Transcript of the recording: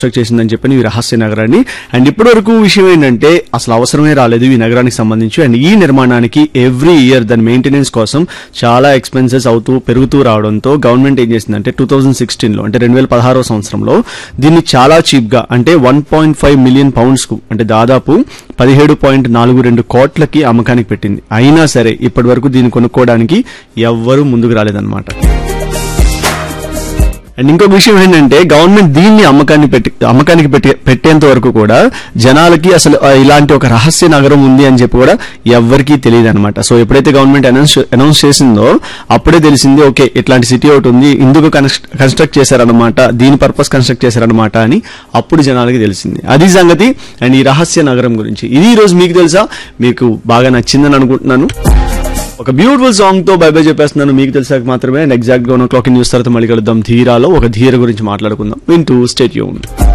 construct చేసిందని చెప్పి ఈ రహస్య నగరాన్ని అండ్ ఇప్పటి వరకు విషయం ఏంటంటే అసలు అవసరమే రాలేదు ఈ నగరానికి సంబంధించి అండ్ ఈ నిర్మాణానికి ఎవ్రీ ఇయర్ దాని మెయింటెనెన్స్ కోసం చాలా ఎక్స్పెన్సెస్ అవుతూ పెరుగుతూ రావడంతో గవర్నమెంట్ ఏం చేసిందంటే టూ థౌజండ్ సిక్స్టీన్ లో అంటే రెండు వేల పదహారో సంవత్సరంలో దీన్ని చాలా చీప్ గా అంటే one point five million pounds కు అంటే దాదాపు పదిహేడు పాయింట్ నాలుగు రెండు కోట్లకి అమ్మకానికి పెట్టింది అయినా సరే ఇప్పటి వరకు దీన్ని కొనుక్కోవడానికి ఎవ్వరూ ముందుకు రాలేదన్నమాట అండ్ ఇంకొక విషయం ఏంటంటే గవర్నమెంట్ దీన్ని అమ్మకాన్ని పెట్టి అమ్మకానికి పెట్టి పెట్టేంత వరకు కూడా జనాలకి అసలు ఆ, ఇలాంటి ఒక రహస్య నగరం ఉంది అని చెప్పి కూడా ఎవ్వరికీ తెలియదు అనమాట సో ఎప్పుడైతే గవర్నమెంట్ అనౌన్స్ అనౌన్స్ చేసిందో అప్పుడే తెలిసింది ఓకే ఇట్లాంటి సిటీ ఒకటి ఉంది ఇందుకు కన్స్ట్రక్ట్ చేశారనమాట దీని పర్పస్ కన్స్ట్రక్ట్ చేశారనమాట అని అప్పుడు జనాలకి తెలిసింది అది సంగతి అండ్ ఈ రహస్య నగరం గురించి ఇది ఈ రోజు మీకు తెలుసా మీకు బాగా నచ్చిందని అనుకుంటున్నాను ఒక బ్యూటిఫుల్ సాంగ్ తో బై బై చెప్పేస్తున్నాను మీకు తెలిసాక మాత్రమే అండ్ ఎగ్జాక్ట్ గా వన్ ఓ క్లాక్ న్యూస్ తర్వాత మళ్ళీ కలుద్దాం ధీరాలో ఒక ధీర గురించి మాట్లాడుకుందాం వింటూ స్టేట్ యూన్